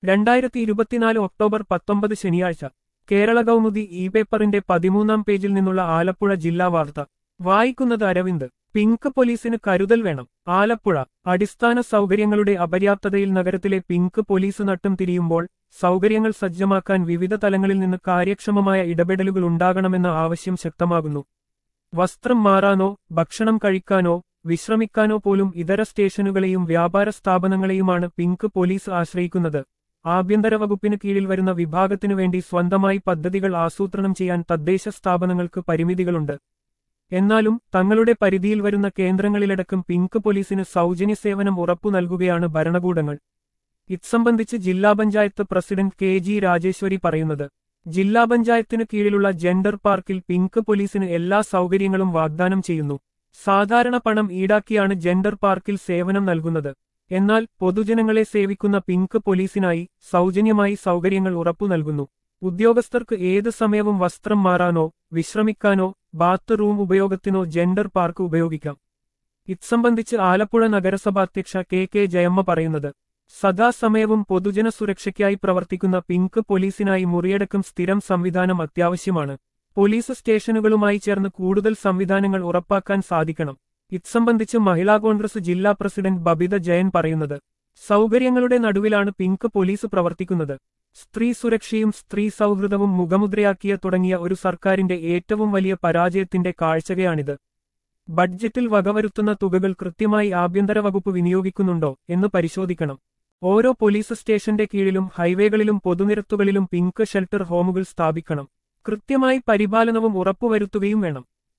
രണ്ടായിരത്തി ഇരുപത്തിനാല് ഒക്ടോബർ പത്തൊമ്പത് ശനിയാഴ്ച കേരള കൗമുദി ഇ പേപ്പറിന്റെ പതിമൂന്നാം പേജിൽ നിന്നുള്ള ആലപ്പുഴ ജില്ലാ വാർത്ത വായിക്കുന്നത് അരവിന്ദ് പിങ്ക് പോലീസിന് കരുതൽ വേണം ആലപ്പുഴ അടിസ്ഥാന സൗകര്യങ്ങളുടെ അപര്യാപ്തതയിൽ നഗരത്തിലെ പിങ്ക് പോലീസ് നട്ടും തിരിയുമ്പോൾ സൗകര്യങ്ങൾ സജ്ജമാക്കാൻ വിവിധ തലങ്ങളിൽ നിന്ന് കാര്യക്ഷമമായ ഇടപെടലുകൾ ഉണ്ടാകണമെന്ന ആവശ്യം ശക്തമാകുന്നു വസ്ത്രം മാറാനോ ഭക്ഷണം കഴിക്കാനോ വിശ്രമിക്കാനോ പോലും ഇതര സ്റ്റേഷനുകളെയും വ്യാപാര സ്ഥാപനങ്ങളെയുമാണ് പിങ്ക് പോലീസ് ആശ്രയിക്കുന്നത് ആഭ്യന്തര വകുപ്പിന് കീഴിൽ വരുന്ന വിഭാഗത്തിനു വേണ്ടി സ്വന്തമായി പദ്ധതികൾ ആസൂത്രണം ചെയ്യാൻ തദ്ദേശ സ്ഥാപനങ്ങൾക്ക് പരിമിതികളുണ്ട് എന്നാലും തങ്ങളുടെ പരിധിയിൽ വരുന്ന കേന്ദ്രങ്ങളിലടക്കം പിങ്ക് പോലീസിന് സൗജന്യ സേവനം ഉറപ്പു നൽകുകയാണ് ഭരണകൂടങ്ങൾ ഇത്സംബന്ധിച്ച് ജില്ലാ panchayat president K G Rajeshwari പറയുന്നത് ജില്ലാ പഞ്ചായത്തിന് കീഴിലുള്ള ജെൻഡർ പാർക്കിൽ പിങ്ക് പോലീസിന് എല്ലാ സൗകര്യങ്ങളും വാഗ്ദാനം ചെയ്യുന്നു സാധാരണ പണം ഈടാക്കിയാണ് ജെൻഡർ പാർക്കിൽ സേവനം നൽകുന്നത് എന്നാൽ പൊതുജനങ്ങളെ സേവിക്കുന്ന പിങ്ക് പോലീസിനായി സൗജന്യമായി സൗകര്യങ്ങൾ ഉറപ്പു നൽകുന്നു ഉദ്യോഗസ്ഥർക്ക് ഏത് സമയവും വസ്ത്രം മാറാനോ വിശ്രമിക്കാനോ ബാത്ത് റൂം ഉപയോഗത്തിനോ ജെൻഡർ പാർക്ക് ഉപയോഗിക്കാം ഇത്സംബന്ധിച്ച് ആലപ്പുഴ നഗരസഭാധ്യക്ഷ കെ കെ ജയമ്മ പറയുന്നത് സദാസമയവും പൊതുജന സുരക്ഷയ്ക്കായി പ്രവർത്തിക്കുന്ന പിങ്ക് പോലീസിനായി മുറിയടക്കം സ്ഥിരം സംവിധാനം അത്യാവശ്യമാണ് പോലീസ് സ്റ്റേഷനുകളുമായി ചേർന്ന് കൂടുതൽ സംവിധാനങ്ങൾ ഉറപ്പാക്കാൻ സാധിക്കണം ഇത്സംബന്ധിച്ച് മഹിളാ കോൺഗ്രസ് ജില്ലാ പ്രസിഡന്റ് ബബിത ജയൻ പറയുന്നത് സൗകര്യങ്ങളുടെ നടുവിലാണ് പിങ്ക് പോലീസ് പ്രവർത്തിക്കുന്നത് സ്ത്രീ സുരക്ഷയും സ്ത്രീ സൗഹൃദവും മുഖമുദ്രയാക്കിയ തുടങ്ങിയ ഒരു സർക്കാരിന്റെ ഏറ്റവും വലിയ പരാജയത്തിന്റെ കാഴ്ചകയാണിത് ബഡ്ജറ്റിൽ വകവരുത്തുന്ന തുകകൾ കൃത്യമായി ആഭ്യന്തര വകുപ്പ് വിനിയോഗിക്കുന്നുണ്ടോ എന്ന് പരിശോധിക്കണം ഓരോ പോലീസ് സ്റ്റേഷന്റെ കീഴിലും ഹൈവേകളിലും പൊതുനിരത്തുകളിലും പിങ്ക് ഷെൽട്ടർ ഹോമുകൾ സ്ഥാപിക്കണം കൃത്യമായി പരിപാലനവും ഉറപ്പുവരുത്തുകയും വേണം